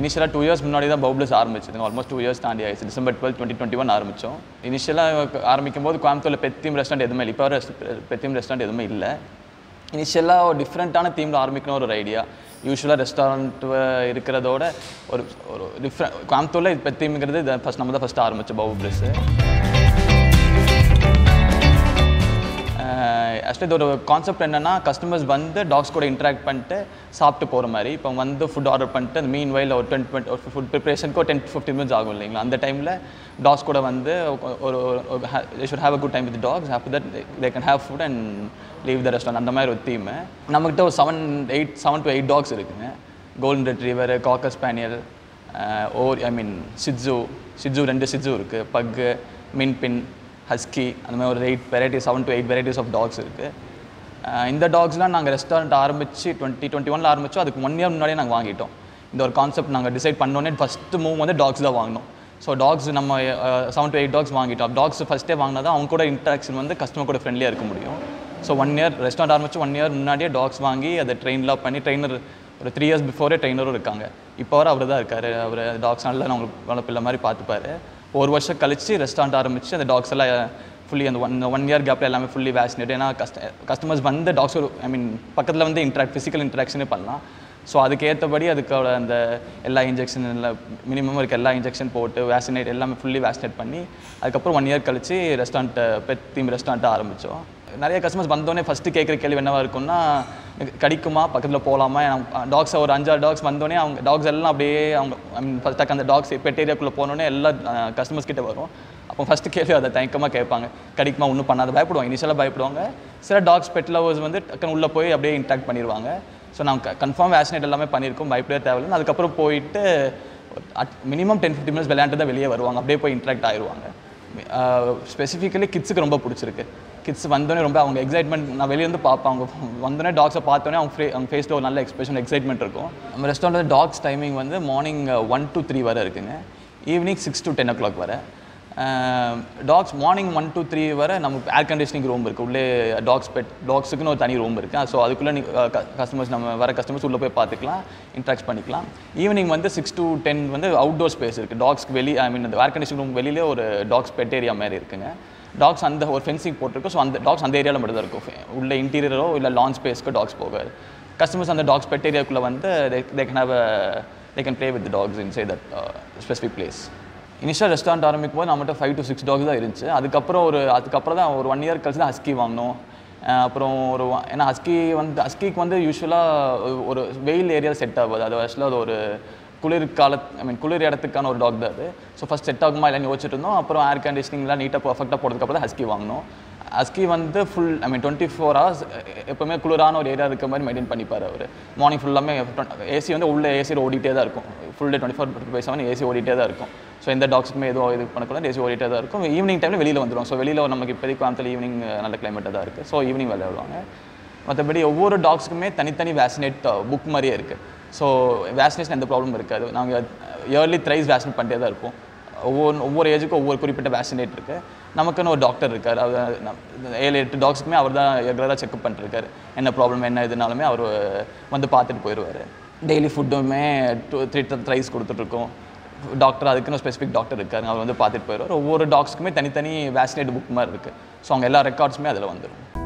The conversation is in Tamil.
இனிஷியலாக டூ இயர்ஸ் முன்னாடி தான் பவுப்ளஸ் ஆரம்பிச்சதுங்க ஆல்மோஸ்ட் டூ இயர்ஸ் தாண்டி ஆயிடுச்சு December twelve twenty twenty one ஆரம்பித்தோம் இனிஷியலாக ஆரம்பிக்கும் போது கோயம்புத்தூரில் பெத்தீம் ரெஸ்டாரண்ட் எதுவுமே இல்லை இப்போ பெத்தீம் ரெஸ்டாரண்ட் எதுவுமே இல்லை இனிஷியலாக ஒரு டிஃப்ரெண்ட்டான தீமில் ஆரம்பிக்கணும் ஒரு ஐடியா யூஸ்வலாக ரெஸ்டாரண்ட் இருக்கிறதோட ஒரு ஒரு டிஃப்ரெண்ட் கோயம்புத்தூரில் இப்போ தீம்ங்கிறது இதை ஃபஸ்ட் நம்ம தான் ஃபஸ்ட் ஆரம்பித்தோம் பவு ப்ரெஸ்ஸு ஆக்சுவலி இது ஒரு கான்செப்ட் என்னென்னா கஸ்டமர்ஸ் வந்து டாக்ஸ் கூட இன்ட்ராக்ட் பண்ணிட்டு சாப்பிட்டு போகிற மாதிரி இப்போ வந்து ஃபுட் ஆர்டர் பண்ணிட்டு அந்த மீன் வயலில் ஒரு டுவெண்ட்டி டுவெண்ட்டி ஒரு ஃபுட் ப்ரிப்பரேஷனுக்கு ஒரு டென் ஃபிஃப்டின் மினிட்ஸ் ஆகும் இல்லைங்களா அந்த டைமில் டாக்ஸ் கூட வந்து ஒரு should have a good time with dogs after that they can have food and leave the restaurant அந்த மாதிரி ஒரு தீம் நம்மக்கிட்ட ஒரு seven eight seven to eight dogs இருக்குங்க golden retriever cocker spaniel or I mean shih tzu shih tzu ரெண்டு சிட்ஜு இருக்குது பக்கு மின்பின் ஹஸ்கி அந்த மாதிரி ஒரு eight variety seven to eight varieties of dogs இருக்குது இந்த டாக்ஸ்லாம் நாங்கள் ரெஸ்டாரண்ட் ஆரம்பித்து டுவெண்ட்டி டுவெண்ட்டி ஒனில் ஆரம்பித்தோம் அதுக்கு ஒன் இயர் முன்னாடியே நாங்கள் வாங்கிட்டோம் இந்த ஒரு கான்செப்ட் நாங்கள் டிசைட் பண்ணோன்னே ஃபஸ்ட்டு மூவ் வந்து டாக்ஸ் தான் வாங்கினோம் ஸோ டாக்ஸ் நம்ம செவன் டு எயிட் டாக்ஸ் வாங்கிட்டோம் டாக்ஸ் ஃபஸ்ட்டே வாங்கினா தான் அவங்க கூட இன்ட்ராக்ஷன் வந்து கஸ்டமர் கூட ஃப்ரெண்ட்லியாக இருக்க முடியும் ஸோ ஒன் இயர் ரெஸ்டாரண்ட் ஆரம்பிச்சு ஒன் இயர் முன்னாடியே டாக்ஸ் வாங்கி அதை ட்ரெயின்லாம் பண்ணி ட்ரெயினர் ஒரு த்ரீ இயர்ஸ் பிஃபோரே ட்ரெயினரும் இருக்காங்க இப்போ வர அவர் தான் இருக்கார் அவர் டாக்ஸ் நல்லா நம்மளுக்கு வளர்ப்பில்லை மாதிரி பார்த்துப்பாரு ஒரு வருஷம் கழிச்சு ரெஸ்டாரண்ட் ஆரம்பித்து அந்த டாக்ஸ் எல்லாம் ஃபுல்லி அந்த ஒன் ஒன் இயர் கேப்பில் எல்லாமே ஃபுல்லி வேக்சினேட் ஏன்னா கஸ்ட கஸ்டமர்ஸ் வந்து டாக்ஸ் ஐ மீன் பக்கத்தில் வந்து இன்ட்ராக்ட் ஃபிசிக்கல் இன்ட்ராக்ஷனே பண்ணலாம் ஸோ அதுக்கேற்றபடி அதுக்கோட அந்த எல்லா இன்ஜெக்ஷன் இல்லை மினிமம் இருக்க எல்லா இன்ஜெக்ஷன் போட்டு வேக்சினேட் எல்லாமே ஃபுல்லி வேக்சினேட் பண்ணி அதுக்கப்புறம் ஒன் இயர் கழிச்சு ரெஸ்டாரண்ட்டை பெட் தீம் ரெஸ்டாரண்ட்டை ஆரம்பித்தோம் நிறைய கஸ்டமர்ஸ் வந்தோடனே ஃபஸ்ட்டு கேட்குற கேள்வி என்னவா இருக்கும்னா கிடைக்குமா பக்கத்தில் போகலாமா டாக்ஸ் ஒரு அஞ்சாறு டாக்ஸ் வந்தோடனே அவங்க டாக்ஸ் எல்லாம் அப்படியே அவங்க ஐ மீன் ஃபஸ்ட்டாக அந்த டாக்ஸ் பெட் ஏரியாக்குள்ளே போனோடனே எல்லா கஸ்டமர்ஸ் கிட்ட வரும் அப்போ ஃபஸ்ட்டு கேள்வி அதை தயக்கமாக கேட்பாங்க கிடைக்குமா ஒன்றும் பண்ணாத பயப்படுவாங்க இனிஷியலாக பயப்படுவாங்க சில டாக்ஸ் பெட் லவர்ஸ் வந்து டக்குன்னு உள்ளே போய் அப்படியே இன்ட்ராக்ட் பண்ணிடுவாங்க ஸோ நாங்கள் கன்ஃபார்ம் வேக்சினேட் எல்லாமே பண்ணியிருக்கோம் பயப்படவே தேவையில்லை அதுக்கப்புறம் போயிட்டு மினிமம் டென் ஃபிஃப்டி மினிட்ஸ் விளையாண்டு தான் வெளியே வருவாங்க அப்படியே போய் இன்ட்ராக்ட் ஆயிடுவாங்க ஸ்பெசிஃபிக்கலி கிட்ஸுக்கு ரொம்ப பிடிச்சிருக்கு கிட்ஸ் வந்தோடனே ரொம்ப அவங்க எக்ஸைட்மெண்ட் நான் வெளியே வந்து பார்ப்பேன் அவங்க வந்தோடனே டாக்ஸை பார்த்தோன்னே அவங்க ஃபே அவங்க ஃபேஸில் ஒரு நல்ல எக்ஸ்பிரஷன் எக்ஸைட்மெண்ட் இருக்கும் நம்ம ரெஸ்டாரண்ட் டாக்ஸ் டைமிங் வந்து மார்னிங் ஒன் டு த்ரீ வரை இருக்குங்க evening six to ten o'clock வரை dogs morning one to three வரை நமக்கு ஏர் கண்டிஷனிங் ரூம் இருக்குது உள்ளே டாக்ஸ் பெட் டாக்ஸுக்குன்னு ஒரு தனி ரூம் இருக்குது ஸோ அதுக்குள்ளே நீங்கள் கஸ்டமர்ஸ் நம்ம வர கஸ்டமர்ஸ் உள்ளே போய் பார்த்துக்கலாம் இன்ட்ராக்ட் பண்ணிக்கலாம் ஈவினிங் வந்து சிக்ஸ் டு டென் வந்து அவுட்டோர் ஸ்பேஸ் இருக்குது டாக்ஸ்க்கு வெளியே ஐ மீன் அந்த ஏர் கண்டிஷன் ரூம் வெளியிலே ஒரு டாக்ஸ் பெட் ஏரியா மாதிரி இருக்குங்க டாக்ஸ் அந்த ஒரு ஃபென்சிங் போட்டிருக்கு ஸோ அந்த டாக்ஸ் அந்த ஏரியாவில் மட்டும் தான் இருக்கும் உள்ள இன்டீரியரோ இல்லை லான் ஸ்பேஸ்க்கு டாக்ஸ் போகாது கஸ்டமர்ஸ் அந்த டாக்ஸ் பெட் ஏரியாக்குள்ளே வந்து they can have they can play with dogs in say that specific place initial restaurant ஆரம்பிக்கும் போது நம்மகிட்ட ஃபைவ் டு சிக்ஸ் டாக்ஸ் தான் இருந்துச்சு அதுக்கப்புறம் ஒரு அதுக்கப்புறம் தான் ஒரு ஒன் இயர் கழிச்சு தான் ஹஸ்கி வாங்கினோம் அப்புறம் ஒரு ஏன்னா ஹஸ்கி வந்து ஹஸ்கிக்கு வந்து யூஸ்வலாக ஒரு வெயில் ஏரியா செட் ஆகாது அது ஆக்சுவலாக அது ஒரு குளிர் கால ஐ மீன் குளிர் இடத்துக்கான ஒரு டாக் தான் அது ஸோ ஃபஸ்ட் செட் ஆகுமா இல்லைன்னு யோசிச்சுட்டு இருந்தோம் அப்புறம் ஏர் கண்டிஷனிங்லாம் நீட்டாக பர்ஃபெக்டாக போடுறதுக்கப்புறம் ஹஸ்கி வாங்கினோம் ஹஸ்கி வந்து full I mean twenty four hours எப்போவுமே குளிரான ஒரு ஏரியா இருக்க மாதிரி மெயின்டைன் பண்ணிப்பார் அவர் மார்னிங் ஃபுல்லாமே ஏசி வந்து உள்ள ஏசியில் ஓடிட்டே தான் இருக்கும் full day twenty four twenty five seven AC ஓடிட்டே தான் இருக்கும் ஸோ எந்த டாக்ஸுக்குமே எதுவும் இது பண்ணக்கூடாது ஏசி ஓடிட்டே தான் இருக்கும் ஈவினிங் டைமில் வெளியில் வந்துடும் ஸோ வெளியில் நமக்கு இப்போதைக்கு கோயம்புத்தூர் ஈவினிங் நல்ல கிளைமேட்டாக தான் இருக்குது ஸோ ஈவினிங் விளையாடுவாங்க மற்றபடி ஒவ்வொரு டாக்ஸுக்குமே தனித்தனி வேக்சினேட் புக் மாதிரியே இருக்குது ஸோ வேக்சினேஷன் எந்த ப்ராப்ளமும் இருக்காது நாங்கள் இயர்லி த்ரைஸ் வேக்சினேட் பண்ணிட்டே தான் இருப்போம் ஒவ்வொரு ஒவ்வொரு ஏஜுக்கும் ஒவ்வொரு குறிப்பிட்ட வேக்சினேட் இருக்குது நமக்குன்னு ஒரு டாக்டர் இருக்கார் அவர் ஏழு எட்டு டாக்ஸுக்குமே அவர் தான் ரெகுலராக செக்அப் பண்ணிருக்காரு என்ன ப்ராப்ளம் என்ன இதுனாலுமே அவர் வந்து பார்த்துட்டு போயிடுவார் டெய்லி ஃபுட்டுமே டூ த்ரீ த்ரைஸ் கொடுத்துட்ருக்கோம் டாக்டர் அதுக்குன்னு ஸ்பெசிஃபிக் டாக்டர் இருக்காரு அவர் வந்து பார்த்துட்டு போயிடுவார் ஒவ்வொரு டாக்ஸ்க்குமே தனித்தனி வேக்சினேட் புக் மாதிரி இருக்குது ஸோ அவங்க எல்லா ரெக்கார்ட்ஸுமே அதில் வந்துடும்